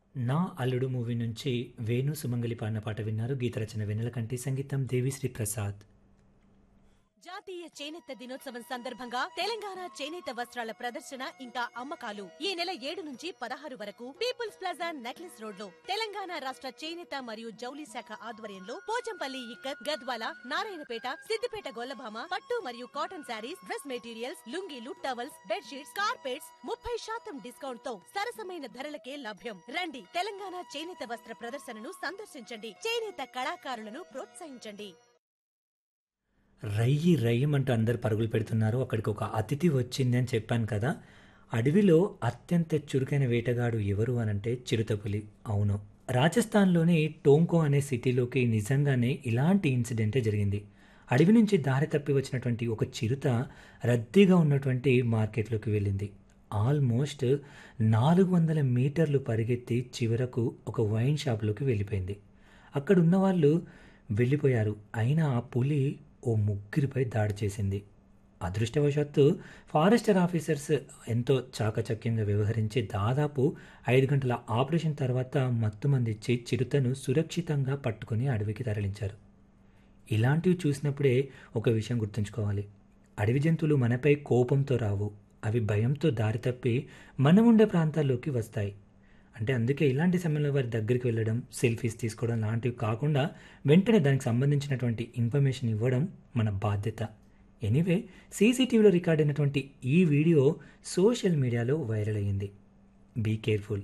నా అల్లుడు మూవీ నుంచి వేణు సుమంగలి పాడిన పాట విన్నారు గీత రచన వెన్నెల కంటి సంగీతం దేవిశ్రీ ప్రసాద్ జాతీయ చేనేత దినోత్సవం సందర్భంగా తెలంగాణ చేనేత వస్త్రాల ప్రదర్శన ఇంకా అమ్మకాలు ఈ నెల ఏడు నుంచి పదహారు వరకు పీపుల్స్ ప్లాజా నెక్లెస్ రోడ్ లో తెలంగాణ రాష్ట్ర చేనేత మరియు జౌలి శాఖ ఆధ్వర్యంలో పోచంపల్లి ఇక్కత్ గద్వాల నారాయణపేట సిద్దిపేట గొల్లభామ పట్టు మరియు కాటన్ శారీస్ డ్రెస్ మెటీరియల్స్ లుంగీలు టవల్స్ బెడ్షీట్స్ కార్పెట్స్ ముప్పై శాతం డిస్కౌంట్ తో సరసమైన ధరలకే లభ్యం రండి తెలంగాణ చేనేత వస్త్ర ప్రదర్శనను సందర్శించండి చేనేత కళాకారులను ప్రోత్సహించండి రయ్యి రయ్యమంటూ అందరు పరుగులు పెడుతున్నారు అక్కడికి ఒక అతిథి వచ్చింది అని చెప్పాను కదా అడవిలో అత్యంత చురుకైన వేటగాడు ఎవరు అనంటే చిరుతపులి అవును రాజస్థాన్లోని టోంకో అనే సిటీలోకి నిజంగానే ఇలాంటి ఇన్సిడెంటే జరిగింది అడవి నుంచి దారి తప్పి వచ్చినటువంటి ఒక చిరుత రద్దీగా ఉన్నటువంటి మార్కెట్లోకి వెళ్ళింది ఆల్మోస్ట్ నాలుగు వందల మీటర్లు పరిగెత్తి చివరకు ఒక వైన్ షాప్లోకి వెళ్ళిపోయింది అక్కడ ఉన్న వాళ్ళు వెళ్ళిపోయారు అయినా ఆ పులి ఓ ముగ్గురిపై దాడి చేసింది అదృష్టవశాత్తు ఫారెస్టర్ ఆఫీసర్స్ ఎంతో చాకచక్యంగా వ్యవహరించి దాదాపు ఐదు గంటల ఆపరేషన్ తర్వాత మత్తుమందిచ్చి చిరుతను సురక్షితంగా పట్టుకుని అడవికి తరలించారు ఇలాంటివి చూసినప్పుడే ఒక విషయం గుర్తుంచుకోవాలి అడవి జంతువులు మనపై కోపంతో రావు అవి భయంతో దారి తప్పి మనం ఉండే ప్రాంతాల్లోకి వస్తాయి అంటే అందుకే ఇలాంటి సమయంలో వారి దగ్గరికి వెళ్ళడం సెల్ఫీస్ తీసుకోవడం లాంటివి కాకుండా వెంటనే దానికి సంబంధించినటువంటి ఇన్ఫర్మేషన్ ఇవ్వడం మన బాధ్యత ఎనీవే సీసీటీవీలో రికార్డ్ అయినటువంటి ఈ వీడియో సోషల్ మీడియాలో వైరల్ అయ్యింది బీ కేర్ఫుల్